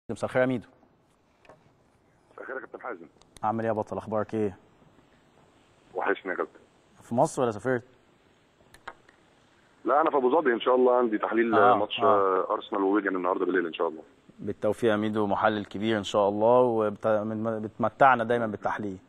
مساء الخير يا ميدو خير يا كابتن حازم عامل ايه يا بطل اخبارك ايه وحشني يا كابتن في مصر ولا سافرت لا انا في ابو ظبي ان شاء الله عندي تحليل آه، آه ماتش آه. آه. ارسنال وويجن النهارده بالليل ان شاء الله بالتوفيق يا ميدو محلل كبير ان شاء الله وبتمتعنا دايما بالتحليل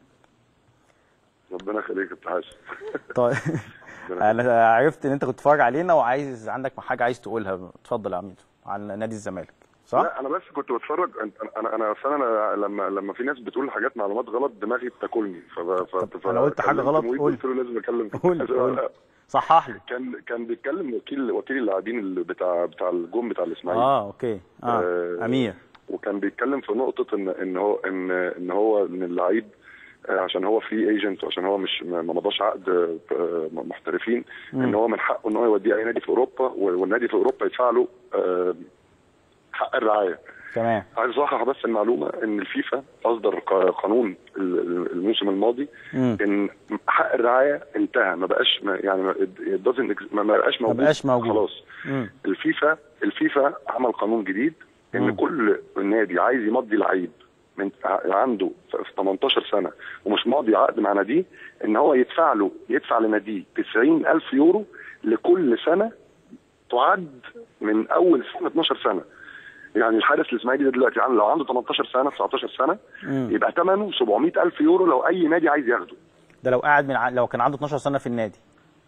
ربنا يخليك يا كابتن حازم طيب انا عرفت ان انت كنت بتتفرج علينا وعايز عندك حاجه عايز تقولها اتفضل يا ميدو عن نادي الزمالك صح لا انا بس كنت بتفرج أنت- انا انا اصل انا لما لما في ناس بتقول حاجات معلومات غلط دماغي بتاكلني ف ف ف أنا قلت حاجة كلمت غلط، مهيب قول. قلت له لازم اكلم قول قول صحح لي كان كان بيتكلم وكيل وكيل اللاعبين اللي بتاع بتاع الجون بتاع الاسماعيلي اه اوكي اه آه، امير وكان بيتكلم في نقطة إن إن هو إن إن هو إن اللعيب آه، عشان هو فري ايجنت وعشان هو مش ما ما مضاش عقد آه، محترفين ان هو من حقه ان هو يوديه اي نادي في اوروبا والنادي في اوروبا يدفع له آه، حق الرعايه تمام عايز اصحح بس المعلومه ان الفيفا اصدر ق- قانون ال- ال- الموسم الماضي مم. ان حق الرعايه انتهى ما بقاش ما- يعني ما it doesn't ex- ما ما بقاش موجود بقاش موجود. خلاص مم. الفيفا الفيفا عمل قانون جديد ان مم. كل نادي عايز يمضي لعيب من ع- عنده في 18 سنه ومش ماضي عقد مع ناديه ان هو يدفع له يدفع لناديه 90000 يورو لكل سنه تعد من اول سنه 12 سنه يعني الحارس الاسماعيلي ده دلوقتي عنده- لو عنده 18 سنه 19 سنه مم. يبقى ثمنه 700000 يورو لو اي نادي عايز ياخده ده لو قاعد من ع... لو كان عنده 12 سنه في النادي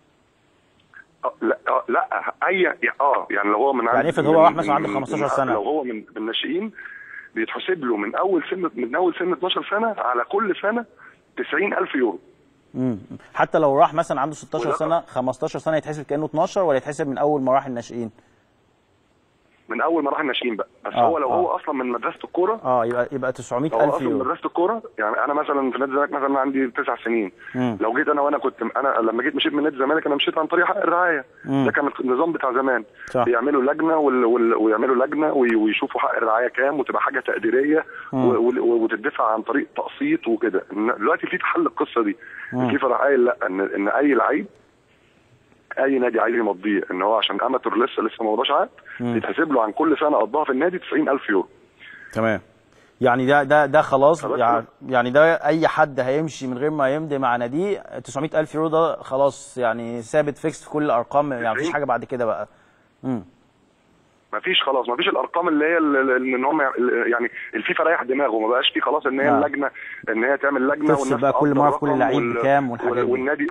آه، لا آه، لا اي اه يعني لو هو من يعني عند- افرض هو من- واحد مثلا من- عنده من- 15 من- سنة. لو هو من من الناشئين بيتحسب له من اول سن من اول سن 12 سنه على كل سنه 90000 يورو مم. حتى لو راح مثلا عنده 16 وده- سنه 15 سنه يتحسب كانه 12 ولا يتحسب من اول مراحل الناشئين من اول ما راح الناشئين بقى بس آه، هو لو آه. هو اصلا من مدرسه الكوره اه يبقى يبقى لو 900 هو الف اصلا من يورو مدرسه الكوره يعني انا مثلا في نادي الزمالك مثلا عندي تسع سنين مم. لو جيت انا وانا كنت انا لما جيت مشيت من نادي الزمالك انا مشيت عن طريق حق الرعايه مم. ده كان النظام بتاع زمان صح. بيعملوا لجنه وال... وال... ويعملوا لجنه وي... ويشوفوا حق الرعايه كام وتبقى حاجه تقديريه مم. و... وال- وتدفع عن طريق تقسيط وكده إن- دلوقتي في حل القصه دي مم. الفيفا راح قايل لا ان ان اي لعيب اي نادي عايز يمضيه ان هو عشان اماتور لسه لسه ما مضاش عقد مم. يتحسب له عن كل سنه قضاها في النادي 90000 يورو تمام يعني ده ده ده خلاص خلاص يعني, كده. يعني ده اي حد هيمشي من غير ما يمضي مع ناديه 900 الف يورو ده خلاص يعني ثابت فيكس في كل الارقام يعني مفيش حاجه بعد كده بقى امم ما فيش خلاص ما فيش الارقام اللي هي ال- ال- ان هم يعني الفيفا ريح دماغه ما بقاش في خلاص ان هي آه. اللجنه ان هي تعمل لجنه تفصل بقى كل تقدر مرة في كل رقم لعيب وال- بكام والحاجات وال- دي. والنادي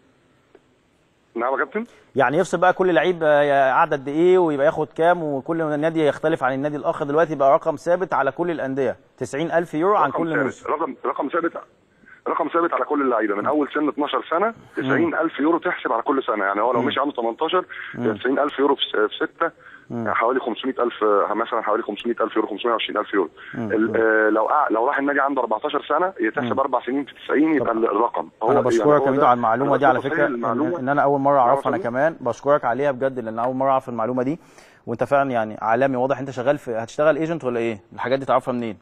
نعم يا كابتن يعني يفصل بقى كل لعيب آه، قعد قد ايه ويبقى ياخد كام وكل نادي يختلف عن النادي الاخر دلوقتي بقى رقم ثابت على كل الانديه 90 الف يورو عن رقم كل ثابت. موسم رقم رقم ثابت رقم ثابت على كل اللعيبه من اول سن 12 سنه 90000 يورو تحسب على كل سنه يعني هو لو مشي عنده 18 يبقى 90000 يورو في في 6 حوالي 500000 آه، مثلا حوالي 500000 يورو 520000 يورو ال- آه، لو قع- لو راح النادي عنده 14 سنه يتحسب اربع سنين في 90 يبقى الرقم هو انا يعني بشكرك هو يا ميدو ده- على المعلومه أنا دي على بسيط فكره المعلومة. ان, إن انا اول مره اعرفها انا طبعاً. كمان بشكرك عليها بجد لان اول مره اعرف المعلومه دي وانت فعلا يعني عالمي واضح انت شغال في هتشتغل ايجنت ولا ايه الحاجات دي تعرفها منين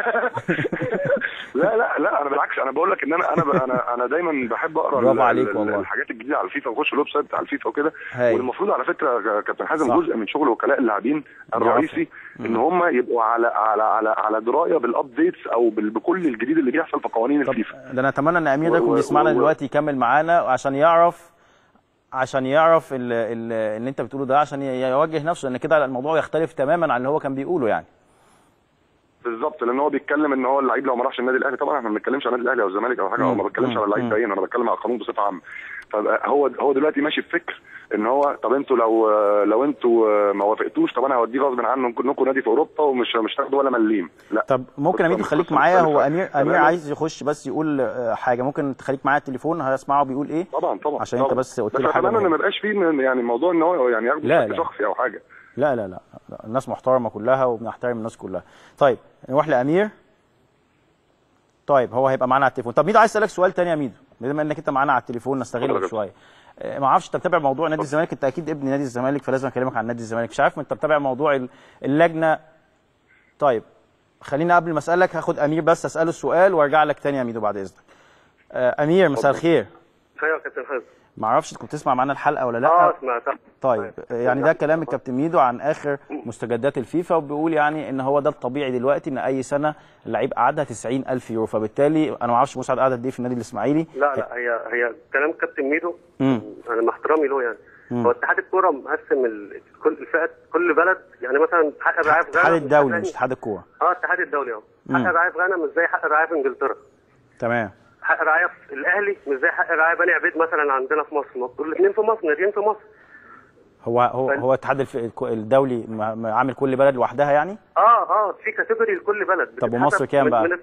لا لا لا انا بالعكس انا بقول لك ان انا انا ب- انا انا دايما بحب اقرا برافو ال- عليك ال- والله. الحاجات الجديده على الفيفا واخش الويب سايت بتاع الفيفا وكده هاي. والمفروض على فكره يا كابتن صح. حازم جزء من شغل وكلاء اللاعبين الرئيسي ان هم يبقوا على على على على درايه بالابديتس او بال- بكل الجديد اللي بيحصل في قوانين طب الفيفا ده انا اتمنى ان امير ده و- يكون و- بيسمعنا و- دلوقتي يكمل معانا عشان يعرف عشان يعرف ال- ال- اللي انت بتقوله ده عشان ي- يوجه نفسه لان كده الموضوع يختلف تماما عن اللي هو كان بيقوله يعني بالظبط لان هو بيتكلم ان هو اللعيب لو ما راحش النادي الاهلي طبعا احنا ما بنتكلمش عن النادي الاهلي او الزمالك او حاجه او ما بتكلمش مم. على اللعيب مم. بعينه انا بتكلم على القانون بصفه عامه فهو هو دلوقتي ماشي بفكر ان هو طب انتوا لو لو انتوا ما وافقتوش طب انا هوديه غصب عنه انكم نادي في اوروبا ومش مش هتاخدوا ولا مليم لا طب ممكن امير قصة- تخليك قصة معايا هو مختلفة امير امير تماماً. عايز يخش بس يقول آه، حاجه ممكن تخليك معايا التليفون هسمعه بيقول ايه طبعا طبعا عشان انت طبعاً. بس قلت بس له حاجه اتمنى ان مهمة. ما يبقاش فيه من- يعني موضوع ان هو يعني ياخده لا، بشكل لا. شخصي او حاجه لا لا لا لا، الناس محترمه كلها وبنحترم الناس كلها طيب نروح لامير طيب هو هيبقى معانا على التليفون طب ميدو عايز اسالك سؤال تاني يا ميدو بما انك انت معانا على التليفون اتفضل نستغله يا شويه آه، ما اعرفش انت متابع موضوع نادي الزمالك انت اكيد ابن نادي الزمالك فلازم اكلمك عن نادي الزمالك مش عارف انت متابع موضوع ال- اللجنه طيب خلينا قبل ما اسالك هاخد امير بس اساله السؤال وارجع لك تاني يا ميدو بعد اذنك آه، امير مساء الخير خير يا كابتن حازم ما اعرفش كنت تسمع معانا الحلقه ولا لا اه سمعتها طيب يعني ده كلام الكابتن ميدو عن اخر مستجدات الفيفا وبيقول يعني ان هو ده الطبيعي دلوقتي ان اي سنه اللعيب قعدها 90000 يورو فبالتالي انا ما اعرفش مسعد قعد قد ايه في النادي الاسماعيلي لا لا هي هي كلام كابتن ميدو مم. انا مع احترامي له يعني هو اتحاد الكوره مقسم ال- كل الفئات كل بلد يعني مثلا حق الرعايه في الاتحاد غانا الدولي مش مش اتحاد الكوره اه الاتحاد الدولي اه مم. حق الرعايه في غانا مش زي حق الرعايه في انجلترا تمام حق الرعايه في الاهلي مش زي حق الرعايه بني عبيد مثلا عندنا في مصر الاثنين في مصر ناديين في مصر هو هو فال- هو الاتحاد الف- الك- الدولي م- م- عامل كل بلد لوحدها يعني اه اه في كاتيجوري لكل بلد طب بتتحسب ومصر كام من- بقى؟ من-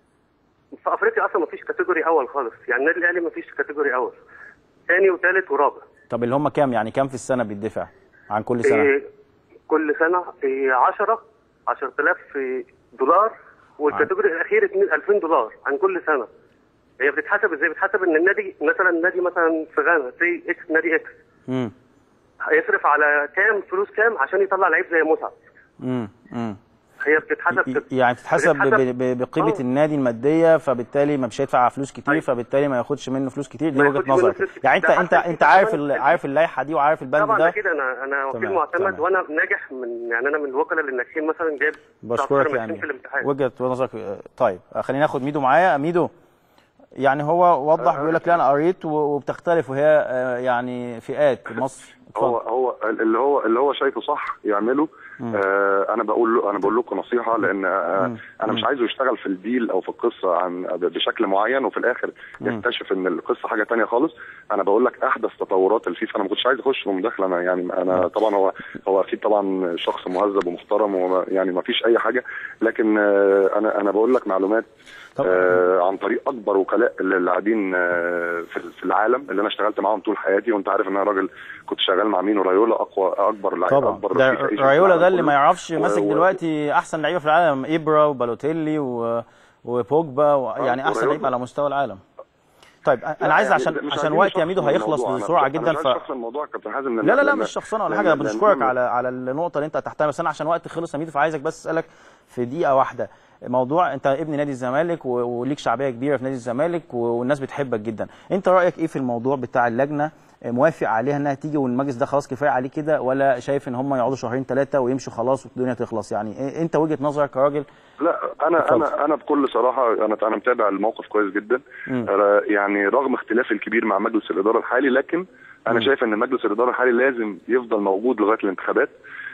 في افريقيا اصلا ما فيش كاتيجوري اول خالص يعني النادي الاهلي ما فيش كاتيجوري اول ثاني وثالث ورابع طب اللي هم كام يعني كام في السنه بيدفع عن كل سنه إيه كل سنه إيه 10 10000 دولار والكاتيجوري الاخير 2000 دولار عن كل سنه هي بتتحسب ازاي بتتحسب ان النادي مثلا نادي مثلا في غانا سي اكس نادي اكس امم هيصرف على كام فلوس كام عشان يطلع لعيب زي مسعد امم امم هي بتتحسب ي- يعني بتتحسب ب- بتتحسب- ب- بقيمه آه. النادي الماديه فبالتالي ما مش هيدفع فلوس كتير أيوة. فبالتالي ما ياخدش منه فلوس كتير دي ما وجهه ياخدش منه نظرك فلوس كتير. يعني انت ده انت حتى انت عارف كمان- ال- عارف اللائحه دي وعارف البند طبعا ده اكيد انا انا وكيل تمام، معتمد تمام. وانا ناجح من يعني انا من الوكلاء اللي ناجحين مثلا جايب بشكرك 19 يعني في الامتحان وجهه نظرك آه، طيب آه، خلينا ناخد ميدو معايا ميدو يعني هو وضح بيقول لك لا انا قريت و- وبتختلف وهي آه، يعني فئات مصر هو اتفضل هو اللي هو اللي هو شايفه صح يعمله آه انا بقول له انا بقول لكم نصيحه لان آه انا مش عايزه يشتغل في الديل او في القصه عن بشكل معين وفي الاخر يكتشف ان القصه حاجه تانية خالص انا بقول لك احدث تطورات الفيفا انا ما كنتش عايز اخش في مداخله انا يعني انا طبعا هو هو اكيد طبعا شخص مهذب ومحترم وما يعني ما فيش اي حاجه لكن آه انا انا بقول لك معلومات طب- آه عن طريق اكبر وكلاء اللاعبين آه في في العالم اللي انا اشتغلت معاهم طول حياتي وانت عارف ان انا راجل كنت شغال مع مين رايولا اقوى اكبر لعيب طبعا اكبر ده فيفا ايجنت في رايولا ده العالم اللي كله. ما يعرفش و- ماسك و- دلوقتي احسن لعيبه في العالم ابرا وبالوتيلي و... وبوجبا و... يعني احسن ورايولا. لعيب على مستوى العالم طيب انا لا، عايز يعني عشان مش عشان عايزين وقت يا نشخصن ميدو هيخلص الموضوع. أنا- بسرعه أنا جدا مش ف عايز أشخصن الموضوع يا كابتن حازم لأن- لا لا لا لأن- مش شخصنه ولا لأن- حاجه لأن بشكرك مهم. على على النقطه اللي انت تحتها بس انا عشان وقت خلص يا ميدو فعايزك بس اسالك في دقيقه واحده موضوع انت ابن نادي الزمالك و- وليك شعبيه كبيره في نادي الزمالك و- والناس بتحبك جدا انت رايك ايه في الموضوع بتاع اللجنه موافق عليها انها تيجي والمجلس ده خلاص كفايه عليه كده ولا شايف ان هم يقعدوا شهرين ثلاثه ويمشوا خلاص والدنيا تخلص يعني إيه- انت وجهه نظرك كراجل لا انا اتفضل. انا انا بكل صراحه انا انا متابع الموقف كويس جدا مم. أنا يعني رغم اختلافي الكبير مع مجلس الاداره الحالي لكن انا شايف ان مجلس الاداره الحالي لازم يفضل موجود لغايه الانتخابات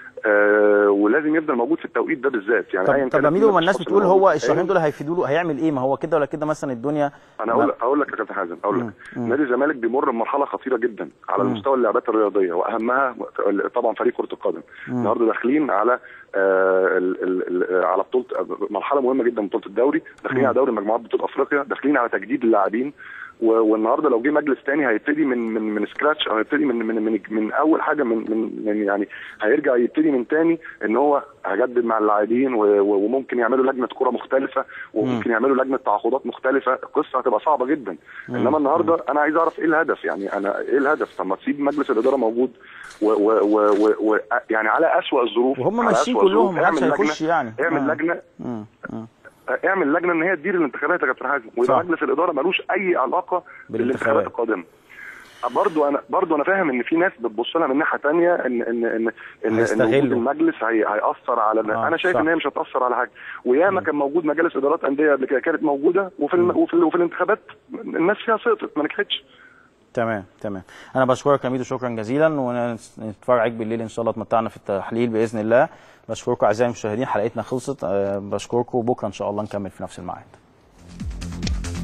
آه ولازم يفضل موجود في التوقيت ده بالذات يعني أياً طب طب كانت يا ميدو مين ما الناس الأشخاص بتقول اللي هو موجودين. الشهرين دول هيفيدوا له هيعمل ايه ما هو كده ولا كده مثلا الدنيا انا اقول اقول لك يا كابتن حازم اقول لك نادي الزمالك بيمر بمرحله خطيره جدا على المستوى اللعبات الرياضيه واهمها طبعا فريق كره القدم النهارده داخلين على آه ال ال ال على بطوله مرحله مهمه جدا من بطوله الدوري داخلين على دوري مجموعات بطوله افريقيا داخلين على تجديد اللاعبين و- والنهارده لو جه مجلس تاني هيبتدي من من من سكراتش او هيبتدي من من من, من اول حاجه من, من من يعني هيرجع يبتدي من تاني ان هو هجدد مع اللاعبين و- و- وممكن يعملوا لجنه كره مختلفه وممكن يعملوا لجنه تعاقدات مختلفه القصه هتبقى صعبه جدا انما النهارده انا عايز اعرف ايه الهدف يعني انا ايه الهدف طب ما تسيب مجلس الاداره موجود و و و و و يعني على اسوأ الظروف وهم على ماشيين أسوأ كلهم، الظروف محدش اعمل هيخش لجنة- يعني. اعمل آه. لجنه مم. مم. اعمل لجنه ان هي تدير الانتخابات يا كابتن حازم صح. ويبقى مجلس الاداره ملوش اي علاقه بالانتخابات القادمه برضو انا برضو انا فاهم ان في ناس بتبص لها من ناحيه تانية ان ان ان ان, إن هيستغلوا. وجود المجلس هي هياثر على آه، انا شايف صح. ان هي مش هتاثر على حاجه وياما كان موجود مجالس ادارات انديه قبل كده كانت موجوده وفي الم... وفي, ال... وفي الانتخابات الناس فيها سقطت ما نجحتش تمام تمام انا بشكرك يا ميدو شكرا جزيلا ونتفرج عليك بالليل ان شاء الله تمتعنا في التحليل باذن الله بشكركم اعزائي المشاهدين حلقتنا خلصت أه، بشكركم وبكره ان شاء الله نكمل في نفس الميعاد